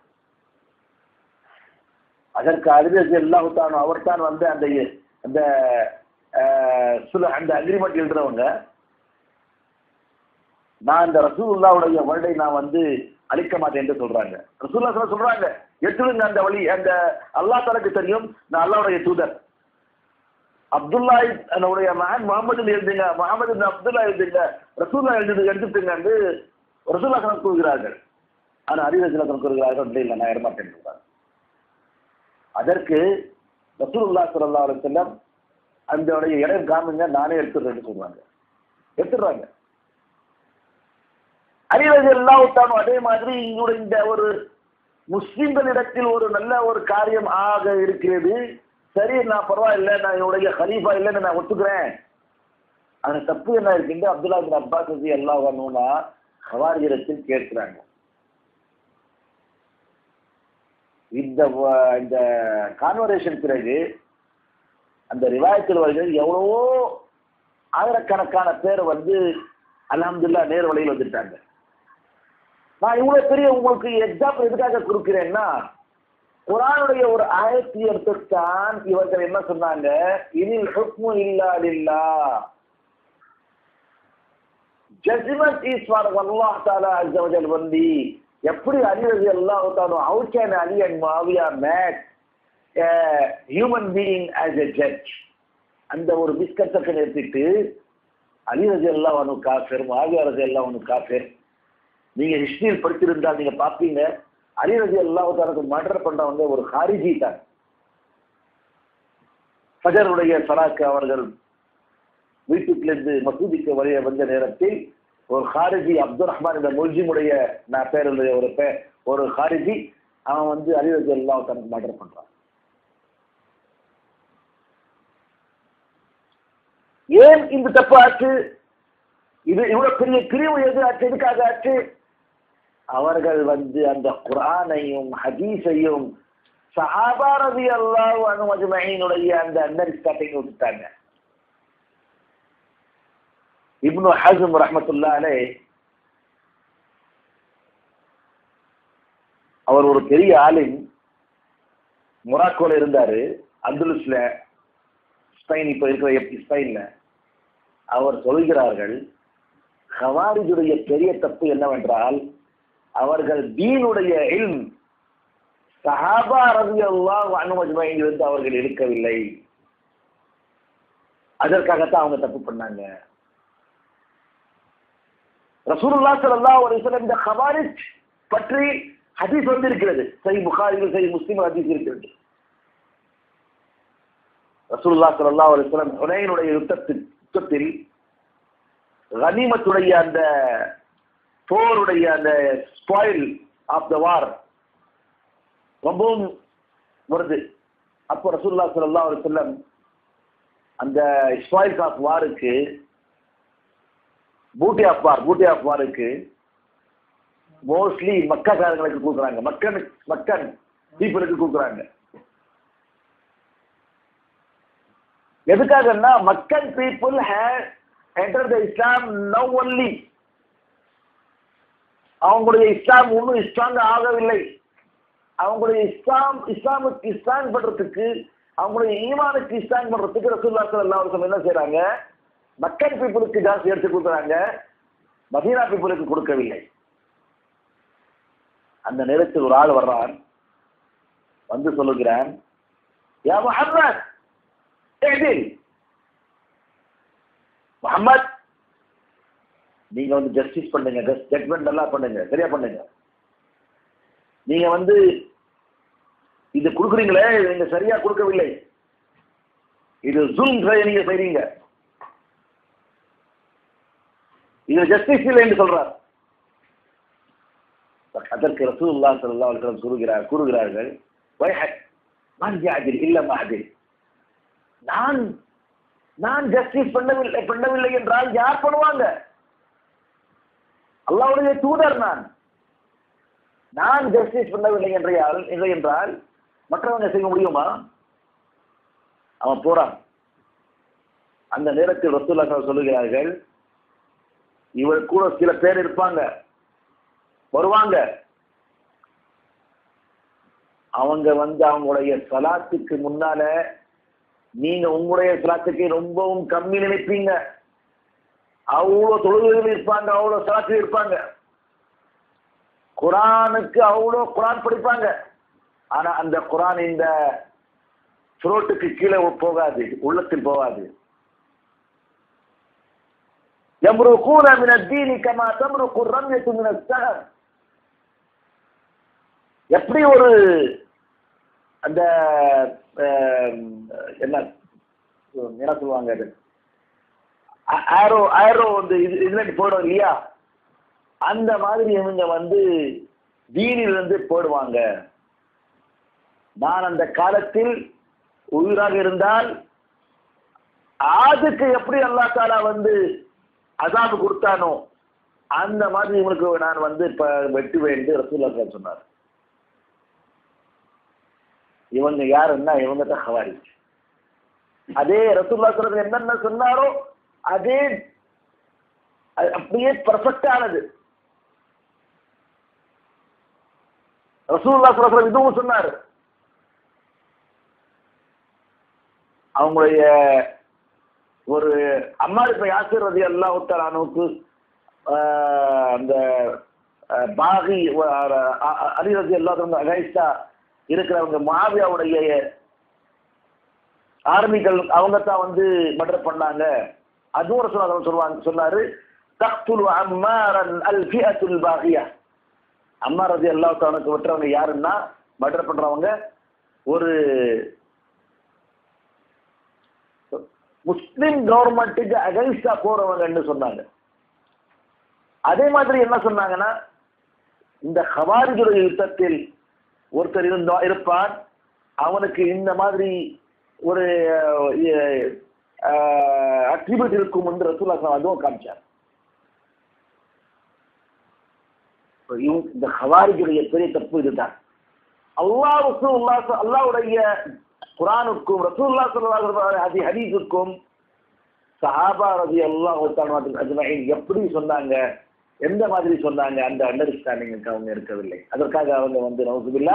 அதற்கு அறிவியல் அல்லாஹுத்தான் அவர் தான் வந்து அந்த அந்த அஹ், சுல அந்த அக்ரிமெண்ட் எழுதுறவங்க நான் இந்த ரசூலுல்லாவுடைய வருடை நான் வந்து அழிக்க மாட்டேன் என்று சொல்றாங்க ரசூல்லா சொல்ல சொல்றாங்க எடுத்துடுங்க அந்த வழி அந்த அல்லாஹ் தனக்கு தெரியும் நான் அல்லாவுடைய தூதர் அப்துல்லா என்னுடைய மகன் முகமது எழுதுங்க முகமது இப்னு அப்துல்லா எழுதுங்க ரசூல்லா எழுது எடுத்துட்டுங்க என்று ரசூல்லா கணக்கு கூறுகிறார்கள் ஆனா அறிவசில கணக்கு கூறுகிறார்கள் இல்லை இல்லை நான் இடமாட்டேன் சொல்றாங்க அதற்கு ரசூலுல்லா ஸல்லல்லாஹு அலைஹி வஸல்லம் அந்த இடம் காமிங்க நானே எடுத்துடுறேன்னு சொல்றாங்க எடுத்துடுறாங்க அறிவது எல்லாத்தானும் அதே மாதிரி இங்குடைய இந்த ஒரு முஸ்லிம்களிடத்தில் ஒரு நல்ல ஒரு காரியம் ஆக இருக்கிறது சரி நான் பரவாயில்லை நான் என்னுடைய ஹலீஃபா இல்லைன்னு நான் ஒத்துக்கிறேன் அந்த தப்பு என்ன இருக்குன்னு அப்துல்லா பின் அப்பாஸ் ரதி அல்லாஹ் வரணும்னா ஹவாரியிடத்தில் கேட்கிறாங்க இந்த வ- இந்த கான்வர்சேஷன் பிறகு அந்த ரிவாயத்தில் வருகிறது எவ்வளவோ ஆயிரக்கணக்கான பேர் வந்து அல்ஹம்துலில்லாஹ் நேர் வழியில் வந்துட்டாங்க நான் இவ்வளவு பெரிய உங்களுக்கு எக்ஸாம்பிள் எதுக்காக கொடுக்கிறேன்னா குரானுடைய ஒரு ஆயத்தை எடுத்துத்தான் இவர்கள் என்ன சொன்னாங்க இனில் ஹுக்மு இல்லாதில்லா ஜட்ஜ்மெண்ட் இஸ் ஃபார் அல்லாஹ் தாலா அஸ்ஸ வஜல் வந்து எப்படி அலி ரதி அல்லாஹ் தாலா how can Ali and Muawiya made human being as a judge அந்த ஒரு மிஸ்கன்செப்ஷன் எடுத்துட்டு அலி ரதி அல்லாஹ் ஒன்று காஃபிர் மாவியா ரதி அல்லாஹ் ஒன்று காஃபிர் நீங்க ஹிஸ்டரியில் படிச்சிருந்தா நீங்க பார்ப்பீங்க அலி ரதி அல்லாஹ் தாலுக்கு மர்டர் பண்றவங்க ஒரு ஹாரிஜி தான் ஃபஜருடைய சலாக்கு அவர்கள் வீட்டுக்குலேருந்து மசூதிக்கு வழிய வந்த நேரத்தில் ஒரு ஹாரிஜி அப்துல் ரஹ்மான் இந்த முல்ஜிமுடைய நான் பேருடைய ஒரு பே ஒரு ஹாரிஜி அவன் வந்து அலி ரதி அல்லாஹ் தனக்கு மர்டர் பண்றான் ஏன் இந்த தப்பு ஆச்சு இது இவ்வளவு பெரிய பிரிவு எது ஆச்சு எதுக்காக ஆச்சு அவர்கள் வந்து அந்த குரானையும் ஹதீஸையும் சஹாபா ரதி அல்லாஹ் அனுமஜ்மீனுடைய அந்த அண்டர்ஸ்டாண்டிங் விட்டுட்டாங்க இப்னு ஹசம் ரஹமத்துல்லா அலை அவர் ஒரு பெரிய ஆளின் மொராக்கோல இருந்தாரு அந்துலுஸ்ல ஸ்பெயின் இப்ப இருக்கிற ஸ்பெயின்ல அவர் சொல்கிறார்கள் ஹவாரிஜுடைய பெரிய தப்பு என்னவென்றால் அவர்கள் தீனுடைய இல்ம் சஹாபா ரவி அல்லாஹ் அனுமதிமையிலிருந்து அவர்கள் இருக்கவில்லை அதற்காகத்தான் அவங்க தப்பு பண்ணாங்க ரசூலுல்லா ஸல்லல்லாஹு அலைஹி வஸல்லம் இந்த ஹவாரிஜ் பற்றி ஹதீஸ் வந்து இருக்கிறது சரி புகாரியில் சரி முஸ்லிம் ஹதீஸ் இருக்கிறது ரசூலுல்லா ஸல்லல்லாஹு அலைஹி வஸல்லம் ஹுனைனுடைய யுத்தத்தில் யுத்தத்தில் கனிமத்துடைய அந்த போருடைய அந்த ஸ்பாயில் ஆஃப் த வார் ரொம்பவும் வருது அப்போ ரசூல்லா ஸல்லல்லாஹு அலைஹி வஸல்லம் அந்த ஸ்பாயில் ஆஃப் வாருக்கு பூட்டி ஆஃப் வார் பூட்டி ஆஃப் வாருக்கு மோஸ்ட்லி மக்காக்காரங்களுக்கு கொடுக்குறாங்க மக்கன் மக்கன் பீப்புளுக்கு கொடுக்குறாங்க எதுக்காகன்னா மக்கள் people have enter the Islam now only அவங்களுடைய இஸ்லாம் இன்னும் ஸ்ட்ராங் ஆகவில்லை அவங்களுடைய இஸ்லாம் இஸ்லாமுக்கு இஸ்லாம் பண்றதுக்கு அவங்களுடைய ஈமானுக்கு இஸ்லாம் பண்றதுக்கு ரசூல்லா ஸல்லல்லாஹு அலைஹி வஸல்லம் என்ன செய்றாங்க மக்கள் பீப்புளுக்கு ஜாஸ்தி எடுத்து கொடுக்குறாங்க மதீனா பீப்புளுக்கு கொடுக்கவில்லை அந்த நேரத்தில் ஒரு ஆள் வர்றான் வந்து சொல்லுகிறான் யா முஹம்மத் எதில் முகமது நீங்க வந்து ஜஸ்டிஸ் பண்ணுங்க ஜட்மெண்ட் நல்லா பண்ணுங்க சரியா பண்ணுங்க நீங்க வந்து இது கொடுக்குறீங்களே நீங்க சரியா கொடுக்கவில்லை இது ஜூம் நீங்க செய்றீங்க இது ஜஸ்டிஸ் இல்லை என்று சொல்றார் அதற்கு ரசூலுல்லாஹி ஸல்லல்லாஹு அலைஹி வஸல்லம் கூறுகிறார் கூறுகிறார்கள் வைஹக் மன் யாதில் இல்ல மஹதில் நான் நான் ஜஸ்டிஸ் பண்ணவில்லை பண்ணவில்லை என்றால் யார் பண்ணுவாங்க அல்லாவுடைய தூதர் நான் நான் ஜஸ்டிஸ் பண்ணவில்லை என்றால் இல்லை என்றால் மற்றவங்க செய்ய முடியுமா அவன் போறான் அந்த நேரத்தில் ரசூல்லா சொல்லுகிறார்கள் இவர் கூட சில பேர் இருப்பாங்க வருவாங்க அவங்க வந்து அவங்களுடைய சலாத்துக்கு முன்னால நீங்க உங்களுடைய சலாத்துக்கு ரொம்பவும் கம்மி நினைப்பீங்க அவ்வளவு தொழுகைகள் இருப்பாங்க அவ்வளவு சலாத்தில் இருப்பாங்க குரானுக்கு அவ்வளோ குரான் படிப்பாங்க ஆனா அந்த குரான் இந்த சுரோட்டுக்கு கீழே போகாது உள்ளத்தில் போகாது يمرقون من الدين كما تمرق الرمية من السهم எப்படி ஒரு அந்த என்ன என்ன சொல்லுவாங்க அது ஆரோ ஆரோ வந்து இது இதுல போடும் இல்லையா அந்த மாதிரி இவங்க வந்து தீனிலிருந்து போடுவாங்க நான் அந்த காலத்தில் உயிராக இருந்தால் அதுக்கு எப்படி அல்லா தாலா வந்து அசாபு கொடுத்தானோ அந்த மாதிரி இவங்களுக்கு நான் வந்து இப்ப வெட்டுவேன் என்று ரசூல்லா சொன்னார் இவங்க யாருன்னா இவங்க தான் ஹவாரி அதே ரசூல்லா சொல்றது என்னென்ன சொன்னாரோ அதே அப்படியே பர்ஃபெக்டானது ரசூல்லா சொல்ற இதுவும் சொன்னார் அவங்களுடைய ஒரு அம்மா இப்ப யாசிர் ரதி அல்லா உத்தரானுக்கு ஆஹ், அந்த ஆஹ், பாகி அலிரதி எல்லாத்தவங்க அகைஸ்டா இருக்கிறவங்க மாவியாவுடைய ஆர்மிகள் அவங்க தான் வந்து மர்டர் பண்ணாங்க அதுவும் ரசூலுல்லாஹி சொல்லுவாங்க சொன்னாரு தக்துல் அம்மாரன் அல் ஃபியத்துல் பாகியா அம்மார் ரதி அல்லாஹ் தஆலாக்கு விட்டுறவங்க யாருன்னா மர்டர் பண்றவங்க ஒரு முஸ்லிம் கவர்மெண்ட்டுக்கு அகைன்ஸ்டா போறவங்கன்னு சொன்னாங்க அதே மாதிரி என்ன சொன்னாங்கன்னா இந்த ஹவாரிஜுடைய யுத்தத்தில் ஒருத்தர் இருந்தா இருப்பான் அவனுக்கு இந்த மாதிரி ஒரு அட்ரிபியூட் இருக்கும் என்று ரசூல்லா ஸல்லல்லாஹு அலைஹி அதுவும் காமிச்சார் இப்ப இவங்க- இந்த ஹவாரிஜுடைய பெரிய தப்பு இதுதான் அல்லாஹ் ரசூலுல்லா ஸ- அல்லாஹ்வுடைய குர்ஆனுக்கும் ரசூலுல்லாஹ் ஸல்லல்லாஹு அலைஹி ஹதி ஹதீஸுக்கும் சஹாபா ரலியல்லாஹு தஆலா அஜ்மஈன் எப்படி சொன்னாங்க எந்த மாதிரி சொன்னாங்க அந்த அண்டர்ஸ்டாண்டிங் அவங்க இருக்கவில்லை அதற்காக அவங்க வந்து நவுசுபில்லா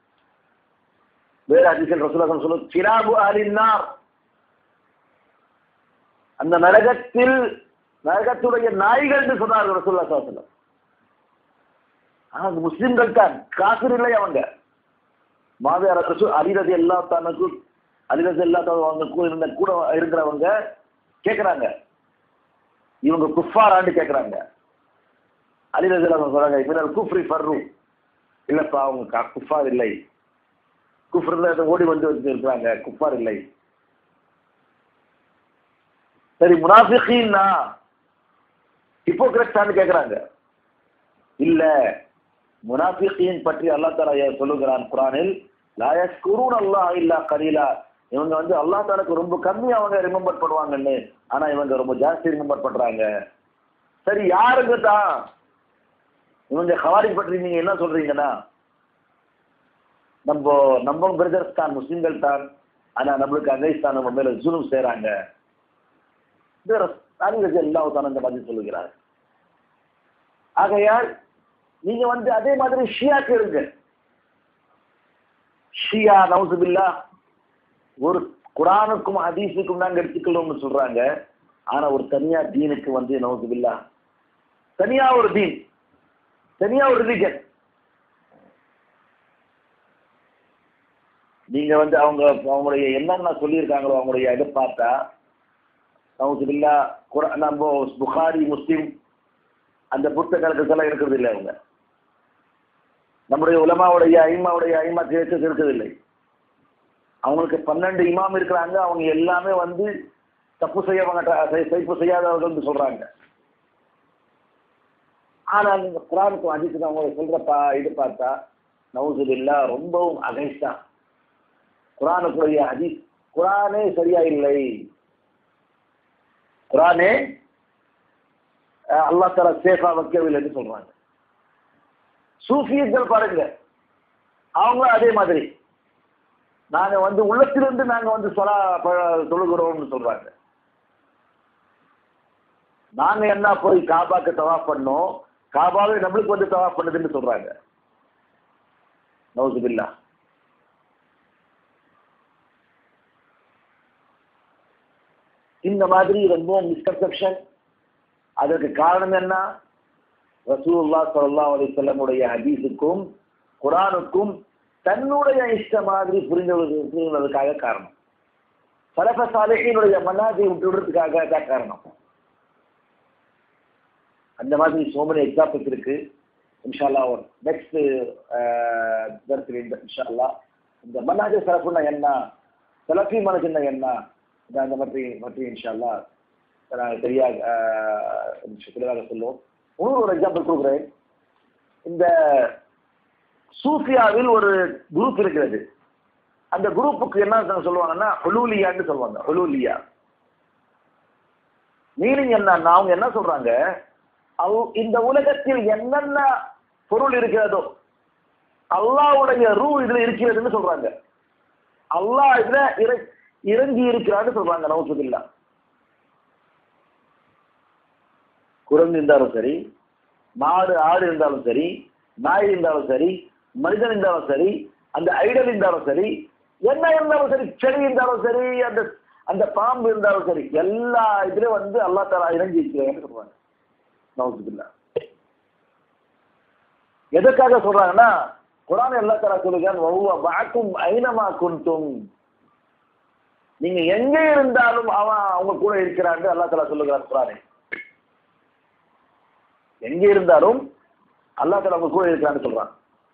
வேற ஹதீஸில் ரசூலுல்லாஹ் சொல்லு கிராபு அலின்னார் அந்த நரகத்தில் நரகத்துடைய நாய்கள் என்று சொன்னார்கள் ரசூலுல்லாஹ் ஸல்லல்லாஹு அலைஹி வஸல்லம் ஆனா முஸ்லிம்கள் தான் காசிர் இல்லை அவங்க மாவியார் அரசு அலிரதி எல்லா தனக்கு அலிரதி எல்லா அவங்க கூட இருந்த கூட இருக்கிறவங்க கேட்குறாங்க இவங்க குஃபாரான்னு கேட்குறாங்க அலிரதி எல்லாம் சொல்றாங்க இவர்கள் குஃப்ரி ஃபர்ரு இல்லப்பா அவங்க க- குஃபார் இல்லை குஃப்ரில் ஓடி வந்து வந்து இருக்கிறாங்க குஃபார் இல்லை சரி முனாஃபிகீன்னா ஹிப்போக்ரட்ஸான்னு கேட்குறாங்க இல்ல முனாஃபிகீன் பற்றி அல்லாஹ் தஆலா ஏன் சொல்லுகிறான் குர்ஆனில் லா யஸ்குரூன் அல்லாஹ் இல்லா கலீலா இவங்க வந்து அல்லாஹ் தஆலாக்கு ரொம்ப கம்மி அவங்க ரிமெம்பர் பண்ணுவாங்கன்னு ஆனா இவங்க ரொம்ப ஜாஸ்தி ரிமெம்பர் பண்றாங்க சரி யாருங்க தான் இவங்க ஹவாரி பற்றி நீங்க என்ன சொல்றீங்கன்னா நம்ம நம்ம பிரதர்ஸ் தான் முஸ்லிம்கள் தான் ஆனா நம்மளுக்கு அகைஸ்தான் நம்ம மேல ஜுலும் செய்றாங்க இது ரஸ்- எல்லா தானங்க பதில் சொல்லுகிறார் ஆகையால் நீங்க வந்து அதே மாதிரி ஷியாக்கு இருங்க ஷியா நவுசுபில்லா ஒரு குரானுக்கும் ஹதீஸுக்கும் நாங்க எடுத்துக்கணும்னு சொல்றாங்க ஆனா ஒரு தனியா தீனுக்கு வந்து நவுசுபில்லா தனியா ஒரு தீன் தனியா ஒரு ரிலிஜன் நீங்க வந்து அவங்க அவங்களுடைய என்னென்ன சொல்லியிருக்காங்களோ அவங்களுடைய இதை பார்த்தா நவுசுபில்லா குரா நம்ம புகாரி முஸ்லிம் அந்த புத்தகங்களுக்கெல்லாம் இருக்கிறது இல்லை அவங்க நம்முடைய உலமாவுடைய ஐமாவுடைய ஐமா கேட்டு இருக்கிறதில்லை அவங்களுக்கு பன்னெண்டு இமாம் இருக்கிறாங்க அவங்க எல்லாமே வந்து தப்பு செய்ய செய்ப்பு செய்யாதவர்கள் சொல்றாங்க ஆனால் இந்த குரானுக்கும் அதிக்கு அவங்க சொல்றப்பா இது பார்த்தா நவுசுபில்லா ரொம்பவும் அகைஸ்டா குரானுக்குரிய அதி குரானே சரியா இல்லை குரானே அஹ், அல்லாஹ் தலா சேஃபா வைக்கவில்லைன்னு சொல்றாங்க சூஃபியர்கள் பாருங்க அவங்க அதே மாதிரி நாங்க வந்து உள்ளத்திலிருந்து நாங்க வந்து சொலா ப- தொழுகிறோம்னு சொல்றாங்க நாங்க என்ன போய் காபாக்கு தவாப் பண்ணோம் காபாவே நம்மளுக்கு வந்து தவாப் பண்ணுதுன்னு சொல்றாங்க நவுசுபில்லா இந்த மாதிரி ரொம்ப மிஸ்கன்செப்ஷன் அதற்கு காரணம் என்ன ரசூலுல்லாஹ் ஸல்லல்லாஹு அலைஹி வஸல்லமுடைய ஹதீஸுக்கும் குர்ஆனுக்கும் தன்னுடைய இஷ்ட மாதிரி புரிந்தது புரிந்ததுக்காக காரணம் சலஃப சாலிஹீனுடைய மனாஜை விட்டு விடுறதுக்காக தான் காரணம் அந்த மாதிரி so many எக்ஸாம்பிள்ஸ் இருக்கு இன்ஷால்லா ஒரு நெக்ஸ்ட் தரத்தில் இந்த இன்ஷால்லா இந்த மன்னாஜ சலஃபுன்னா என்ன சலஃபி மனசுன்னா என்ன இது அந்த மாதிரி பற்றி இன்ஷால்லா நாங்கள் சரியாக ஆஹ், தெளிவாக சொல்லுவோம் இன்னொரு ஒரு எக்ஸாம்பிள் கொடுக்குறேன் இந்த சூஃபியாவில் ஒரு குரூப் இருக்கிறது அந்த குரூப்புக்கு என்ன சொல்லுவாங்கன்னா ஹுலூலியான்னு சொல்லுவாங்க ஹுலூலியா மீனிங் என்னன்னா அவங்க என்ன சொல்றாங்க அவ்- இந்த உலகத்தில் என்னென்ன பொருள் இருக்கிறதோ அல்லாஹ்வுடைய ரூ இதுல இருக்கிறதுன்னு சொல்றாங்க அல்லாஹ் இதுல இற- இறங்கி இருக்கிறான்னு சொல்றாங்க நவுசுபில்லா குரங்கு இருந்தாலும் சரி மாடு ஆடு இருந்தாலும் சரி நாய் இருந்தாலும் சரி மனிதன் இருந்தாலும் சரி அந்த ஐடல் இருந்தாலும் சரி என்ன இருந்தாலும் சரி செடி இருந்தாலும் சரி அந்த அந்த பாம்பு இருந்தாலும் சரி எல்லா இதுலயும் வந்து அல்லா தாலா இறங்கி இருக்கிறான்னு சொல்றாங்க நவுசுபில்லா எதுக்காக சொல்றாங்கன்னா குரான் எல்லா தர சொல்லுகிறான் வவ்வ வாக்கும் ஐனமா குன்தும் நீங்க எங்க இருந்தாலும் அவன் அவங்க கூட இருக்கிறான்னு அல்லா தலா சொல்லுகிறான் குரானே எங்க இருந்தாலும் அல்லா தலா அவங்க கூட இருக்கிறான்னு சொல்றான்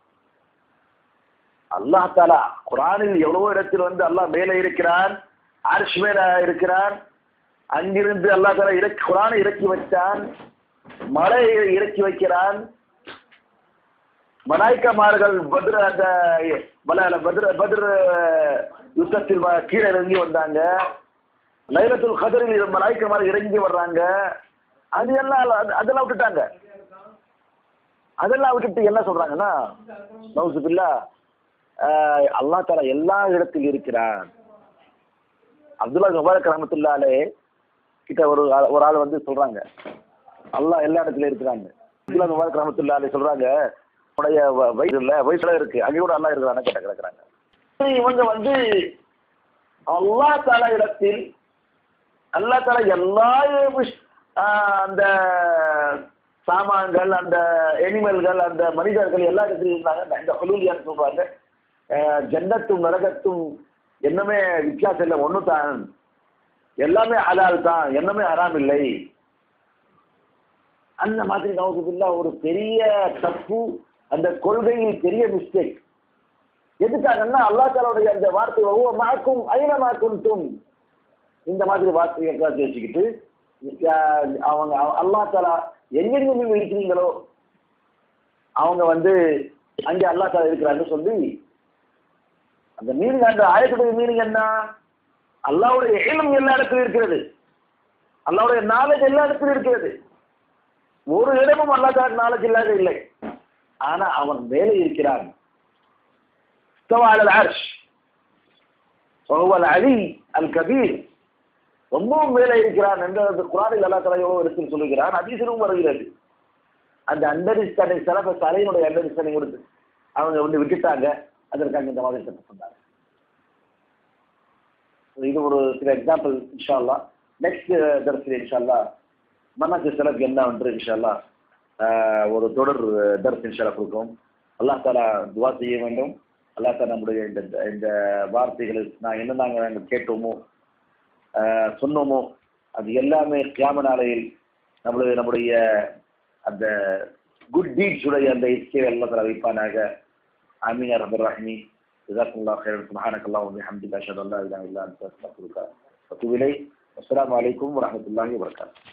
அல்லாஹ் தாலா குரானில் எவ்வளவோ இடத்தில் வந்து அல்லாஹ் மேலே இருக்கிறான் அரிஷ் மேல இருக்கிறான் அங்கிருந்து அல்லாஹ் தாலா இறக்கி குரானை இறக்கி வைத்தான் மழை இறக்கி வைக்கிறான் மலாய்க்கமார்கள் பத்ர அந்த மலையாள பத்ர பத்ர யுத்தத்தில் வ- கீழே இறங்கி வந்தாங்க லைலத்துல் கதரில் மலாய்க்கமார்கள் இறங்கி வர்றாங்க அது எல்லாம் அல்ல- அதெல்லாம் விட்டுட்டாங்க அதெல்லாம் விட்டுட்டு என்ன சொல்றாங்கன்னா நவுசுபில்லா அல்லா தாலா எல்லா இடத்தில் இருக்கிறான் அப்துல்லா முபாரக் ரஹமத்துல்லாலே கிட்ட ஒரு ஆள்- ஒரு ஆள் வந்து சொல்றாங்க அல்லாஹ் எல்லா இடத்துலயும் இருக்கிறாங்க அப்துல்லா முபாரக் ரஹமத்துல்லாலே சொல்றாங்க உடைய வ- வயிறு இல்ல வயிற்றுல இருக்கு அங்கே கூட அல்லா இருக்கிறான்னு கேட்ட கிடக்குறாங்க இவங்க வந்து அல்லா தாலா இடத்தில் அல்லா தாலா எல்லா விஷ்- ஆஹ் அந்த சாமான்கள் அந்த எனிமல்கள் அந்த மனிதர்கள் எல்லா இடத்துலையும் இருந்தாங்க இந்த ஹலூலியான்னு சொல்றாங்க ஆஹ் ஜன்னத்தும் நரகத்தும் என்னமே வித்தியாசம் இல்லை ஒன்று தான் எல்லாமே ஹலால் தான் என்னமே ஹராம் இல்லை அந்த மாதிரி நவுசுபில்லா ஒரு பெரிய தப்பு அந்த கொள்கையில் பெரிய மிஸ்டேக் எதுக்காகன்னா அல்லா தாலாவுடைய அந்த வார்த்தை ஒவ்வொரு மாக்கும் ஐனமாக்கும் தும் இந்த மாதிரி வார்த்தையை காத்து வச்சுக்கிட்டு ஆஹ் அவங்க அல்லா தாலா எங்கெங்க நீங்க இருக்கிறீங்களோ அவங்க வந்து அங்கே அல்லா தாலா இருக்கிறான்னு சொல்லி அந்த மீனிங் அந்த ஆயத்துடைய மீனிங் என்ன அல்லாவுடைய இயலும் எல்லா இடத்திலும் இருக்கிறது அல்லாவுடைய நாலேஜ் எல்லா இடத்திலும் இருக்கிறது ஒரு இடமும் அல்லா தாலா நாலேஜ் இல்லாத இல்லை ஆனா அவன் மேலே இருக்கிறான் استوى على العرش وهو العلي الكبير ரொம்பவும் மேலே இருக்கிறான் என்ற அந்த குரானில் அல்லா தலா எவ்வளவு இடத்தில் சொல்லுகிறான் அதிசலும் வருகிறது அந்த அண்டர்ஸ்டாண்டிங் சிலப தலையினுடைய அண்டர்ஸ்டாண்டிங் கொடுத்து அவங்க வந்து விட்டுட்டாங்க அதற்காக இந்த மாதிரி சட்டம் சொன்னாங்க இது ஒரு சில எக்ஸாம்பிள் இன்ஷால்லா நெக்ஸ்ட் தர்சில் இன்ஷால்லா மன்னாக்கு சிலக்கு என்ன என்று இன்ஷால்லா ஆஹ், ஒரு தொடர் தர்ஸ் இன்ஷால்லா கொடுக்கும் அல்லாஹ் தாலா துவா செய்ய வேண்டும் அல்லாஹ் தாலா நம்முடைய இந்த இந்த வார்த்தைகளை நான் என்ன நாங்கள் கேட்டோமோ ஆஹ், சொன்னோமோ அது எல்லாமே கியாம நாளையில் நம்மளுடைய நம்முடைய அந்த குட் டீட்ஸ் உடைய அந்த இஸ்கே எல்லாம் தர வைப்பானாக ஆமீன் ரபர் ரஹ்மி جزاكم الله خيرا سبحانك اللهم وبحمدك اشهد ان لا اله الا انت استغفرك واتوب اليك والسلام عليكم ورحمه الله وبركاته